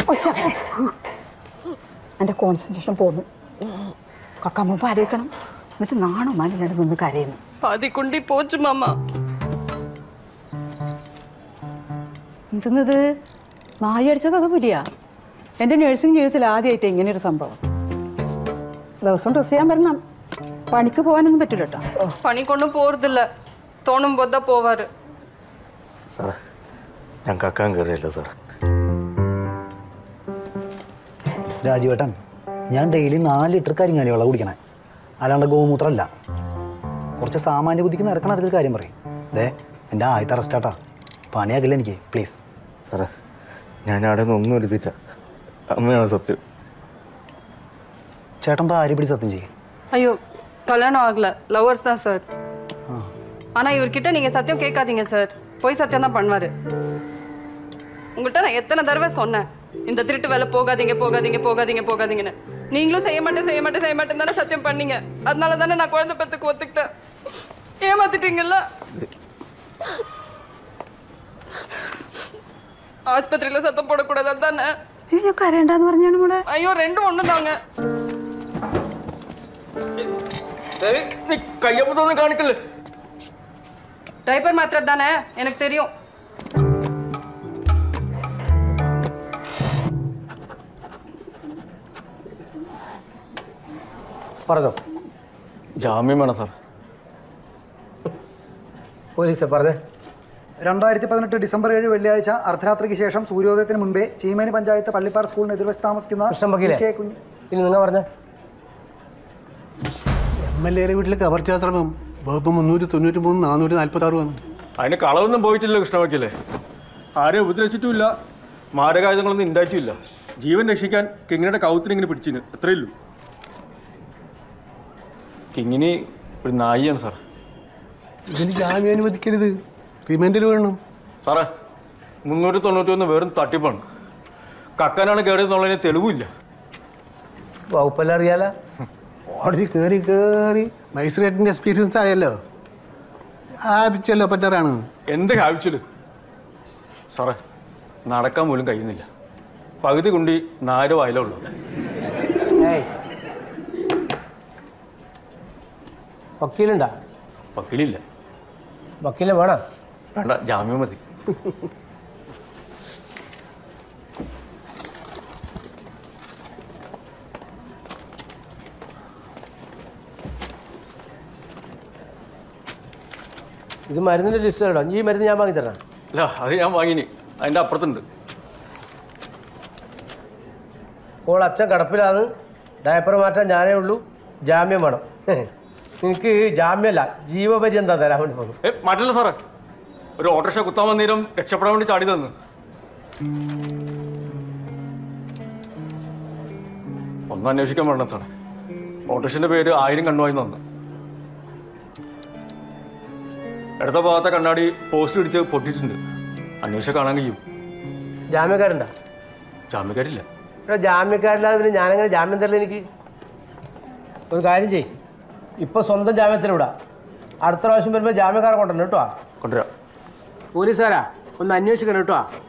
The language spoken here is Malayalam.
എൻ്റെ കോൺസെൻട്രേഷൻ പോന്നു കക്കാമ്മ ആലോചിക്കണം എന്നിട്ട് നാണോ മാലിനോട് നിന്ന് കരയുന്നു பாதி குண்டி போச்சு மாமா എന്തെന്നത് നായി അടിച്ചത് അത് പുലിയാ എൻ്റെ നഴ്സിംഗ് ജീവിതത്തിൽ ആദ്യമായിട്ട് ഇങ്ങനെ ഒരു സംഭവം ദിവസം ഡ്രസ് ചെയ്യാൻ വരണം പണിക്ക് പോകാനൊന്നും പറ്റില്ല കേട്ടോ பனி கொண்டும் போறதில்ல தோணும் போது தான் போவாரு സാറേ ഞാൻ കക്കാൻ കയറിയല്ല സാർ രാജുവേട്ടൻ ഞാൻ ഡെയിലി നാല് ലിറ്റർ കരിങ്ങാലി വെള്ളം കുടിക്കണേ അല്ലാണ്ട് ഗോമൂത്രമല്ല കുറച്ച് സാമാന്യ ബുദ്ധിക്ക് നിരക്കണ അടുത്തൊരു കാര്യം പറയും ദേ എൻ്റെ ആദ്യത്തെ അറസ്റ്റാട്ടാ പണിയാക്കില്ല എനിക്ക് പ്ലീസ് സാറേ ഞാൻ അവിടെ നിന്ന് ഒന്നും എടുത്തിട്ട അമ്മയാണ് സത്യം ചേട്ടൻ ആര് പിടി സത്യം ചെയ്യും ஐயோ கல்யாணம் ஆகல லவர்ஸ் தான் சார் ஆனா இவர்கிட்ட நீங்க சத்தியம் கேட்காதீங்க சார் போய் சத்தியம் தான் பண்ணுவாரு உங்கள்கிட்ட நான் எத்தனை தடவை சொன்னேன் இந்த திருட்டு வேலை போகாதீங்க போகாதீங்க போகாதீங்க போகாதீங்கன்னு நீங்களும் செய்ய மாட்டேன் செய்ய மாட்டேன் செய்ய மாட்டேன் தானே சத்தியம் பண்ணீங்க அதனால தானே நான் குழந்தை பெத்துக்கு ஒத்துக்கிட்டேன் ஏமாத்திட்டீங்கல்ல ஆஸ்பத்திரியில சத்தம் போடக்கூடாது அதானே ഞാൻ കരയണ്ടെന്ന് പറഞ്ഞാണ് കൂടെ ஐயோ ரெண்டும் ஒன்று தாங்க നീ കയ്യപ്പത്തൊന്നും കാണിക്കല്ലേ டைப்பர் மாத்திரை தானே எனக்கு தெரியும் പറഞ്ഞോ ജാമ്യം വേണം സാർ പോലീസെ പറഞ്ഞേ രണ്ടായിരത്തി പതിനെട്ട് ഡിസംബർ ഏഴ് വെള്ളിയാഴ്ച അർദ്ധരാത്രിക്ക് ശേഷം സൂര്യോദയത്തിന് മുമ്പേ ചീമേനി പഞ്ചായത്ത് പള്ളിപ്പാറ സ്കൂളിന് എതിർവശത്ത് താമസിക്കുന്ന കൃഷ്ണൻ വക്കീലെ സി കെ കുഞ്ഞ് ഇനി നിങ്ങൾ പറഞ്ഞേ എം എൽ എയുടെ വീട്ടിൽ കവർച്ചാശ്രമം വകുപ്പ് മുന്നൂറ്റി തൊണ്ണൂറ്റി മൂന്ന് നാനൂറ്റി നാൽപ്പത്തി ആറ് വന്നു അതിന് കളവൊന്നും പോയിട്ടില്ല കൃഷ്ണവയ്ക്കല്ലേ ആരെയും ഉപദ്രവിച്ചിട്ടുമില്ല മാരകായുധങ്ങളൊന്നും ഉണ്ടായിട്ടുമില്ല ജീവൻ രക്ഷിക്കാൻ കിങ്ങിനിയുടെ കൗത്തിന് ഇങ്ങനെ പിടിച്ചിന് അത്രയേ ഉള്ളൂ കിങ്ങിനി ഒരു നായിയാണ് സാർ ഇതിന് ജാമ്യം അനുവദിക്കരുത് റിമാൻഡിൽ വേണം സാറേ മുന്നൂറ്റി തൊണ്ണൂറ്റി ഒന്ന് വെറും തട്ടിപ്പാണ് കക്കാനാണ് കയറിയെന്നുള്ളതിന് തെളിവില്ല വകുപ്പെല്ലാം അറിയാലോ കോടതി കയറി കയറി മജിസ്ട്രേറ്റിൻ്റെ എക്സ്പീരിയൻസ് ആയല്ലോ ആപിച്ചല്ലോ പറ്റാറാണ് എന്ത് കാവിച്ചത് സാറേ നടക്കാൻ പോലും കഴിയുന്നില്ല പകുതി കുണ്ടി നാല് വായിലേ ഉള്ളൂ ഏയ് വക്കീലുണ്ടാ വക്കീലില്ല വക്കീലിനെ വേണം വേണ്ട ജാമ്യം മതി ഇത് മരുന്നിൻ്റെ ലിസ്റ്റ് കേട്ടോ ഈ മരുന്ന് ഞാൻ വാങ്ങി തരണം അല്ല അത് ഞാൻ വാങ്ങിനി അതിൻ്റെ അപ്പുറത്തുണ്ട് അപ്പോൾ അച്ഛൻ കിടപ്പിലാണ് ഡയപ്പർ മാറ്റാൻ ഞാനേ ഉള്ളൂ ജാമ്യം വേണം നിങ്ങൾക്ക് ജാമ്യമല്ല ജീവപര്യന്തം തരാൻ വേണ്ടി പോകുന്നു ഏ മാറ്റില്ല സാറേ ഒരു ഓട്ടോറിക്ഷ കുത്താൻ വന്നേരം രക്ഷപ്പെടാൻ വേണ്ടി ചാടി തന്നു ഒന്ന് അന്വേഷിക്കാൻ വേണം സാറേ ഓട്ടോറിക്ഷൻ്റെ പേര് ആയിരം കണ്ണുമായി തന്നു ഇടത്ത ഭാഗത്തെ കണ്ണാടി പോസ്റ്റ് ഇടിച്ച് പൊട്ടിയിട്ടുണ്ട് അന്വേഷിച്ച കാണാൻ കഴിയും ജാമ്യക്കാരുണ്ടാ ജാമ്യക്കാരില്ല ഇവിടെ ജാമ്യക്കാരില്ലാതെ പിന്നെ ഞാനെങ്ങനെ ജാമ്യം തരില്ല എനിക്ക് ഒരു കാര്യം ചെയ് ഇപ്പോൾ സ്വന്തം ജാമ്യത്തിന് വിടാം അടുത്ത പ്രാവശ്യം വരുമ്പോൾ ജാമ്യക്കാരെ കൊണ്ടുവരണം കേട്ടോ കൊണ്ടുവരാം പോലീസുകാരാ ഒന്ന് അന്വേഷിക്കണം കേട്ടോ